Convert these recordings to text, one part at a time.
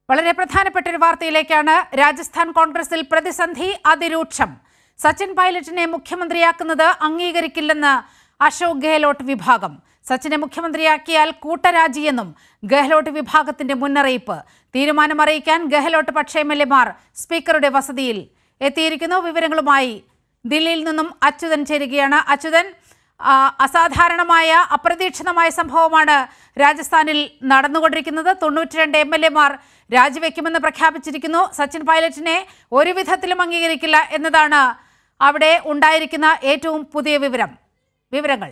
വളരെ പ്രധാനപ്പെട്ട ഒരു വാർത്തയിലേക്കാണ് രാജസ്ഥാൻ കോൺഗ്രസിൽ പ്രതിസന്ധി അതിരൂക്ഷം സച്ചിൻ പൈലറ്റിനെ മുഖ്യമന്ത്രിയാക്കുന്നത് അംഗീകരിക്കില്ലെന്ന് അശോക് ഗെഹ്ലോട്ട് വിഭാഗം സച്ചിനെ മുഖ്യമന്ത്രിയാക്കിയാൽ കൂട്ടരാജിയെന്നും ഗെഹ്ലോട്ട് വിഭാഗത്തിന്റെ മുന്നറിയിപ്പ് തീരുമാനമറിയിക്കാൻ ഗെഹ്ലോട്ട് പക്ഷേ എം എൽ എമാർ സ്പീക്കറുടെ വസതിയിൽ എത്തിയിരിക്കുന്നു വിവരങ്ങളുമായി ദില്ലിയിൽ നിന്നും അച്യുതൻ ചേരുകയാണ് അച്യുതൻ ആ, അസാധാരണമായ അപ്രതീക്ഷിതമായ സംഭവമാണ് രാജസ്ഥാനിൽ നടന്നുകൊണ്ടിരിക്കുന്നത് തൊണ്ണൂറ്റിരണ്ട് എം എൽ എമാർ രാജിവെക്കുമെന്ന് പ്രഖ്യാപിച്ചിരിക്കുന്നു സച്ചിൻ പൈലറ്റിനെ ഒരു വിധത്തിലും അംഗീകരിക്കില്ല എന്നതാണ് അവിടെ ഉണ്ടായിരിക്കുന്ന ഏറ്റവും പുതിയ വിവരം വിവരങ്ങൾ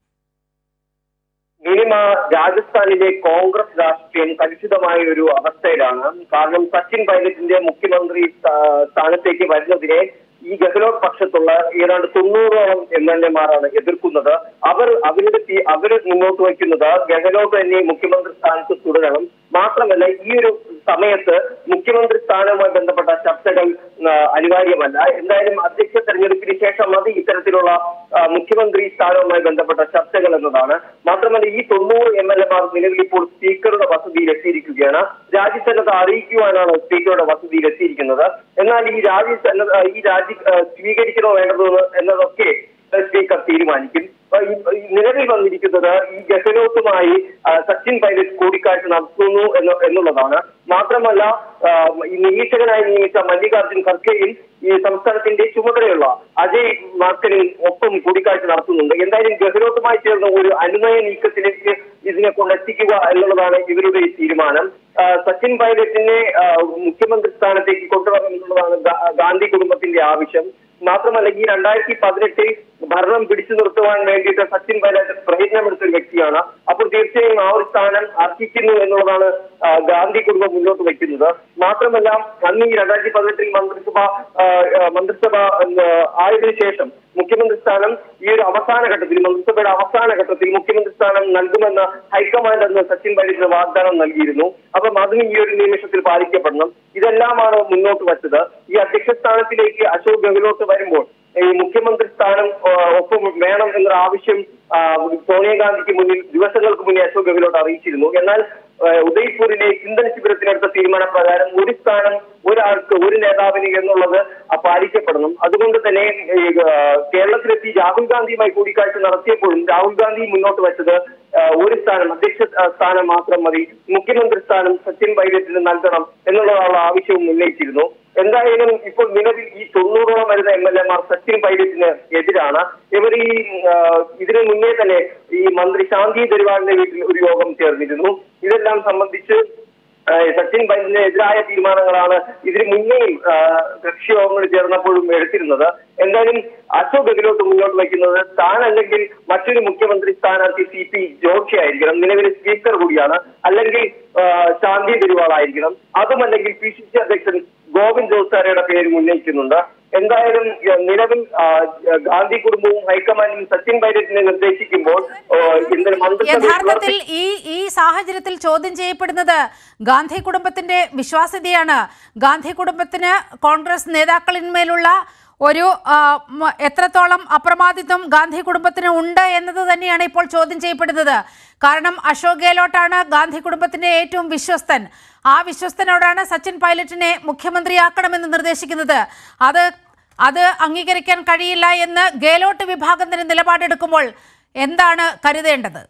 മിനിമ രാജസ്ഥാനിലെ കോൺഗ്രസ് രാഷ്ട്രീയം കലുഷിതമായ ഒരു അവസ്ഥയിലാണ് കാരണം സച്ചിൻ പൈലറ്റിന്റെ മുഖ്യമന്ത്രി സ്ഥാ- സ്ഥാനത്തേക്ക് വരുന്നതിനെ ഈ ഗെഹ്ലോട്ട് പക്ഷത്തുള്ള ഏതാണ്ട് തൊണ്ണൂറോളം എം എൽ എമാരാണ് എതിർക്കുന്നത് അവർ അവരുടെ തീ- അവര് മുന്നോട്ട് വയ്ക്കുന്നത് ഗെഹ്ലോട്ട് തന്നെ മുഖ്യമന്ത്രി സ്ഥാനത്ത് തുടരണം മാത്രമല്ല ഈ ഒരു സമയത്ത് മുഖ്യമന്ത്രി സ്ഥാനവുമായി ബന്ധപ്പെട്ട ചർച്ചകൾ ആ, അനിവാര്യമല്ല എന്തായാലും അധ്യക്ഷ തെരഞ്ഞെടുപ്പിന് ശേഷം മതി ഇത്തരത്തിലുള്ള ആ, മുഖ്യമന്ത്രി സ്ഥാനവുമായി ബന്ധപ്പെട്ട ചർച്ചകൾ എന്നതാണ് മാത്രമല്ല ഈ തൊണ്ണൂറ് എം എൽ എമാർ നിലവിൽ ഇപ്പോൾ സ്പീക്കറുടെ വസതിയിൽ എത്തിയിരിക്കുകയാണ് രാജ്യസന്നദ്ധ അറിയിക്കുവാനാണ് സ്പീക്കറുടെ വസതിയിൽ എത്തിയിരിക്കുന്നത് എന്നാൽ ഈ രാജ്യസന്നദ്ധ ഈ രാജി ആ, സ്വീകരിക്കണോ വേണ്ടതോ എന്നതൊക്കെ സ്പീക്കർ തീരുമാനിക്കും അപ്പൊ ഈ- ഈ നിലവിൽ വന്നിരിക്കുന്നത് ഈ ഗഹലോട്ടുമായി ആ, സച്ചിൻ പൈലറ്റ് കൂടിക്കാഴ്ച നടത്തുന്നു എന്ന് എന്നുള്ളതാണ് മാത്രമല്ല ആ, ഈ നിരീക്ഷകനായി നിയമിച്ച മല്ലികാർജുൻ ഖർഗെയും ഈ സംസ്ഥാനത്തിന്റെ ചുമതലയുള്ള അജയ് മാക്കനും ഒപ്പം കൂടിക്കാഴ്ച നടത്തുന്നുണ്ട് എന്തായാലും ഗഹലോട്ടുമായി ചേർന്ന ഒരു അനുനയ നീക്കത്തിലേക്ക് ഇതിനെ കൊണ്ടെത്തിക്കുക എന്നുള്ളതാണ് ഇവരുടെ ഈ തീരുമാനം ആ, സച്ചിൻ പൈലറ്റിനെ ആ, മുഖ്യമന്ത്രി സ്ഥാനത്തേക്ക് കൊണ്ടുവരണം എന്നുള്ളതാണ് ഗാ- ഗാന്ധി കുടുംബത്തിന്റെ ആവശ്യം മാത്രമല്ല ഈ രണ്ടായിരത്തി പതിനെട്ടിൽ ഭരണം പിടിച്ചു നിർത്തുവാൻ വേണ്ടിയിട്ട് സച്ചിൻ പൈലറ്റ് പ്രയത്നമെടുത്ത ഒരു വ്യക്തിയാണ് അപ്പോൾ തീർച്ചയായും ആ ഒരു സ്ഥാനം അർഹിക്കുന്നു എന്നുള്ളതാണ് ആ, ഗാന്ധി കുടുംബം മുന്നോട്ട് വയ്ക്കുന്നത് മാത്രമല്ല അന്ന് ഈ രണ്ടായിരത്തി പതിനെട്ടിൽ മന്ത്രിസഭ ആ, ആ, മന്ത്രിസഭ ആ, ആയതിനു ശേഷം മുഖ്യമന്ത്രി സ്ഥാനം ഈ ഒരു അവസാന ഘട്ടത്തിൽ മന്ത്രിസഭയുടെ അവസാന ഘട്ടത്തിൽ മുഖ്യമന്ത്രി സ്ഥാനം നൽകുമെന്ന് ഹൈക്കമാൻഡ് അന്ന് സച്ചിൻ പൈലറ്റിന് വാഗ്ദാനം നൽകിയിരുന്നു അപ്പം അതും ഈ ഒരു നിമിഷത്തിൽ പാലിക്കപ്പെടണം ഇതെല്ലാമാണ് മുന്നോട്ട് വച്ചത് ഈ അധ്യക്ഷ സ്ഥാനത്തിലേക്ക് അശോക് ഗെഹ്ലോട്ട് വരുമ്പോൾ ഈ മുഖ്യമന്ത്രി സ്ഥാനം ആ, ഒപ്പം വേണം എന്നൊരു ആവശ്യം ആ, സോണിയാഗാന്ധിക്ക് മുന്നിൽ ദിവസങ്ങൾക്ക് മുന്നേ അശോക് ഗെഹ്ലോട്ട് അറിയിച്ചിരുന്നു എന്നാൽ ആ, ഉദയ്പൂരിലെ ചിന്തന ശിബിരത്തിനെടുത്ത തീരുമാനപ്രകാരം ഒരു സ്ഥാനം ഒരാൾക്ക് ഒരു നേതാവിന് എന്നുള്ളത് ആ, പാലിക്കപ്പെടണം അതുകൊണ്ട് തന്നെ ഈ, ആ, കേരളത്തിലെത്തി രാഹുൽ ഗാന്ധിയുമായി കൂടിക്കാഴ്ച നടത്തിയപ്പോഴും രാഹുൽ ഗാന്ധി മുന്നോട്ട് വെച്ചത് ആ, ഒരു സ്ഥാനം അധ്യക്ഷ ആ, സ്ഥാനം മാത്രം മതി മുഖ്യമന്ത്രി സ്ഥാനം സച്ചിൻ പൈലറ്റിന് നൽകണം എന്നുള്ളതാണ് ആവശ്യവും ഉന്നയിച്ചിരുന്നു എന്തായാലും ഇപ്പോൾ നിലവിൽ ഈ തൊണ്ണൂറോളം വരുന്ന എം എൽ എമാർ സച്ചിൻ പൈലറ്റിന് എതിരാണ് ഇവർ ഈ ആ, ഇതിനു മുന്നേ തന്നെ ഈ മന്ത്രി ശാന്തി ദരിവാളിന്റെ വീട്ടിൽ ഒരു യോഗം ചേർന്നിരുന്നു ഇതെല്ലാം സംബന്ധിച്ച് ആ, സച്ചിൻ പൈലറ്റിന് എതിരായ തീരുമാനങ്ങളാണ് ഇതിന് മുന്നേയും ആ, കക്ഷിയോഗങ്ങൾ ചേർന്നപ്പോഴും എടുത്തിരുന്നത് എന്തായാലും അശോക് ഗെഹ്ലോട്ട് മുന്നോട്ട് വയ്ക്കുന്നത് താൻ അല്ലെങ്കിൽ മറ്റൊരു മുഖ്യമന്ത്രി സ്ഥാനാർത്ഥി സി പി ജോഷി ആയിരിക്കണം നിലവിലെ സ്പീക്കർ കൂടിയാണ് അല്ലെങ്കിൽ ആ, ശാന്തി ദരിവാൾ ആയിരിക്കണം അതുമല്ലെങ്കിൽ പി സി സി അധ്യക്ഷൻ ഗോവിന്ദ് ജോസാരയുടെ പേര് ഉന്നയിക്കുന്നുണ്ട് എന്തായാലും ആ, നിലവിൽ ആ, ഗാന്ധി കുടുംബവും ഹൈക്കമാൻഡും സച്ചിൻ പൈലറ്റിനെ നിർദ്ദേശിക്കുമ്പോൾ ആ, ഇന്നലെ മന്ത്രിസഭയിൽ യഥാർത്ഥത്തിൽ ഈ ഈ സാഹചര്യത്തിൽ ചോദ്യം ചെയ്യപ്പെടുന്നത് ഗാന്ധി കുടുംബത്തിന്റെ വിശ്വാസ്യതയാണ് ഗാന്ധി കുടുംബത്തിന് കോൺഗ്രസ് നേതാക്കളിന്മേലുള്ള ഒരു ആ, മ- എത്രത്തോളം അപ്രമാദിത്വം ഗാന്ധി കുടുംബത്തിന് ഉണ്ട് എന്നത് തന്നെയാണ് ഇപ്പോൾ ചോദ്യം ചെയ്യപ്പെടുന്നത് കാരണം അശോക് ഗെഹ്ലോട്ടാണ് ഗാന്ധി കുടുംബത്തിന്റെ ഏറ്റവും വിശ്വസ്തൻ ആ വിശ്വസ്തനോടാണ് സച്ചിൻ പൈലറ്റിനെ മുഖ്യമന്ത്രിയാക്കണമെന്ന് നിർദ്ദേശിക്കുന്നത് അത് അത് അംഗീകരിക്കാൻ കഴിയില്ല എന്ന് ഗെഹ്ലോട്ട് വിഭാഗം തന്നെ നിലപാടെടുക്കുമ്പോൾ എന്താണ് കരുതേണ്ടത്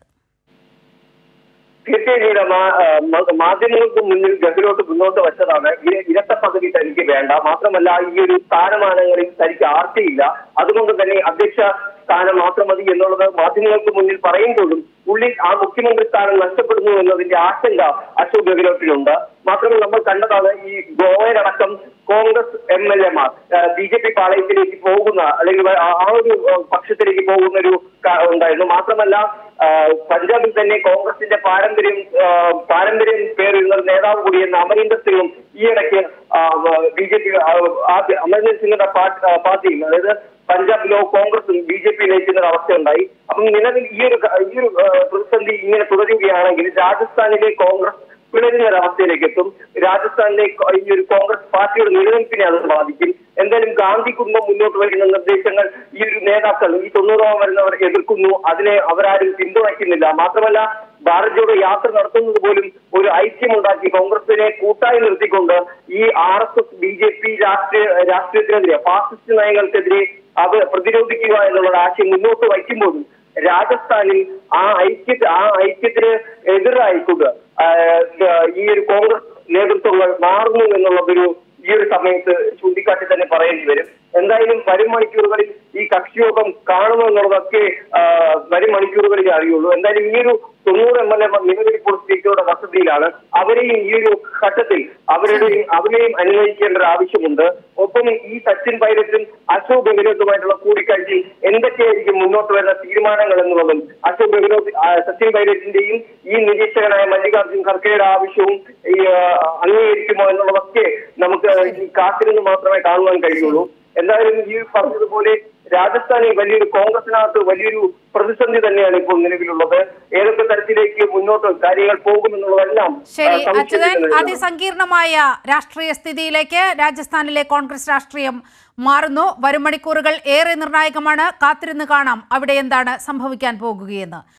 തീർച്ചയായും ഇവിടെ മാ- ആ, മ- മാധ്യമങ്ങൾക്ക് മുന്നിൽ ഗഹ്ലോട്ട് മുന്നോട്ട് വെച്ചതാണ് ഇര- ഇരട്ട പദവി തനിക്ക് വേണ്ട മാത്രമല്ല ഈ ഒരു സ്ഥാനമാനങ്ങളിൽ തനിക്ക് ആർത്തിയില്ല അതുകൊണ്ട് തന്നെ അധ്യക്ഷ സ്ഥാനം മാത്രം മതി എന്നുള്ളത് മാധ്യമങ്ങൾക്ക് മുന്നിൽ പറയുമ്പോഴും ഉള്ളിൽ ആ മുഖ്യമന്ത്രി സ്ഥാനം നഷ്ടപ്പെടുന്നു എന്നതിന്റെ ആശങ്ക അശോക് ഗെഹ്ലോട്ടിനുണ്ട് മാത്രമല്ല നമ്മൾ കണ്ടതാണ് ഈ ഗോവയിലടക്കം കോൺഗ്രസ് എം എൽ എമാർ ബി ജെ പി പാളയത്തിലേക്ക് പോകുന്ന അല്ലെങ്കിൽ ആ- ആ ഒരു ആ, പക്ഷത്തിലേക്ക് പോകുന്ന ഒരു ക- ഉണ്ടായിരുന്നു മാത്രമല്ല ആ, പഞ്ചാബിൽ തന്നെ കോൺഗ്രസിന്റെ പാരമ്പര്യം ആ, പാരമ്പര്യം പേരുള്ള ഒരു നേതാവ് കൂടിയെന്ന അമരീന്ദർ സിംഗും ഈയിടയ്ക്ക് ബി ജെ പി അമരീന്ദർ സിംഗിന്റെ പാർട്ടി- ആ, പാർട്ടിയും അതായത് പഞ്ചാബിലോ കോൺഗ്രസും ബി ജെ പി നയിക്കുന്ന ഒരു അവസ്ഥയുണ്ടായി അപ്പം നിലവിൽ ഈ ഒരു ക- ഈ ഒരു ആ, പ്രതിസന്ധി ഇങ്ങനെ തുടരുകയാണെങ്കിൽ രാജസ്ഥാനിലെ കോൺഗ്രസ് പിളരുന്ന ഒരു അവസ്ഥയിലേക്ക് എത്തും രാജസ്ഥാനിലെ കോ- ഈ ഒരു കോൺഗ്രസ് പാർട്ടിയുടെ നിലനിൽപ്പിനെ അത് ബാധിക്കും എന്തായാലും ഗാന്ധി കുടുംബം മുന്നോട്ട് വയ്ക്കുന്ന നിർദ്ദേശങ്ങൾ ഈ ഒരു നേതാക്കൾ ഈ തൊണ്ണൂറോളം വരുന്നവർ എതിർക്കുന്നു അതിനെ അവരാരും പിന്തുണയ്ക്കുന്നില്ല മാത്രമല്ല ഭാരത് ജോഡോ യാത്ര നടത്തുന്നത് പോലും ഒരു ഐക്യമുണ്ടാക്കി കോൺഗ്രസിനെ കൂട്ടായി നിർത്തിക്കൊണ്ട് ഈ R S S B J P രാഷ്ട്രീയ രാഷ്ട്രീയത്തിനെതിരെ ഫാസിസ്റ്റ് നയങ്ങൾക്കെതിരെ അത് പ്രതിരോധിക്കുക എന്നുള്ള ആശയം മുന്നോട്ട് വയ്ക്കുമ്പോഴും രാജസ്ഥാനിൽ ആ ഐക്യ ആ ഐക്യത്തിന് എതിരായിക്കൊണ്ട് ആ, ഈ ഒരു കോൺഗ്രസ് നേതൃത്വങ്ങൾ മാറുന്നു എന്നുള്ളതൊരു ഈ ഒരു സമയത്ത് ചൂണ്ടിക്കാട്ടി തന്നെ പറയേണ്ടി വരും എന്തായാലും വരും മണിക്കൂറുകളിൽ ഈ കക്ഷിയോഗം കാണുമെന്നുള്ളതൊക്കെ ആ, വരും മണിക്കൂറുകളിൽ അറിയുള്ളൂ എന്തായാലും ഈ ഒരു തൊണ്ണൂറ് എം എൽ എ നിലവിൽ ഇപ്പോൾ സ്പീക്കറുടെ വസതിയിലാണ് അവരെയും ഈ ഒരു ഘട്ടത്തിൽ അവരുടെ അവരെയും അനുനയിക്കേണ്ട ഒരു ആവശ്യമുണ്ട് ഒപ്പം ഈ സച്ചിൻ പൈലറ്റും അശോക് ഗെഹ്ലോട്ടുമായിട്ടുള്ള കൂടിക്കാഴ്ചയിൽ എന്തൊക്കെയായിരിക്കും മുന്നോട്ട് വരുന്ന തീരുമാനങ്ങൾ എന്നുള്ളതും അശോക് ഗെഹ്ലോട്ട് ആ, സച്ചിൻ പൈലറ്റിന്റെയും ഈ നിരീക്ഷകനായ മല്ലികാർജുൻ ഖർഗെയുടെ ആവശ്യവും ഈ ആ, അംഗീകരിക്കുമോ എന്നുള്ളതൊക്കെ നമുക്ക് ഈ കാത്തിരുന്ന് മാത്രമേ കാണുവാൻ കഴിയുള്ളൂ എന്തായാലും ഈ പറഞ്ഞതുപോലെ രാജസ്ഥാനിൽ വലിയൊരു കോൺഗ്രസിനകത്ത് വലിയൊരു പ്രതിസന്ധി തന്നെയാണ് ഇപ്പോൾ നിലവിലുള്ളത് ഏതൊക്കെ തരത്തിലേക്ക് മുന്നോട്ട് കാര്യങ്ങൾ പോകുമെന്നുള്ളതെല്ലാം ആ, ശരി അച്യുതൻ സംശയിച്ചിരിക്കുന്നതാണ്. അതിസങ്കീർണമായ രാഷ്ട്രീയ സ്ഥിതിയിലേക്ക് രാജസ്ഥാനിലെ കോൺഗ്രസ് രാഷ്ട്രീയം മാറുന്നു വരും മണിക്കൂറുകൾ ഏറെ നിർണായകമാണ് കാത്തിരുന്ന് കാണാം അവിടെ എന്താണ് സംഭവിക്കാൻ പോകുകയെന്ന്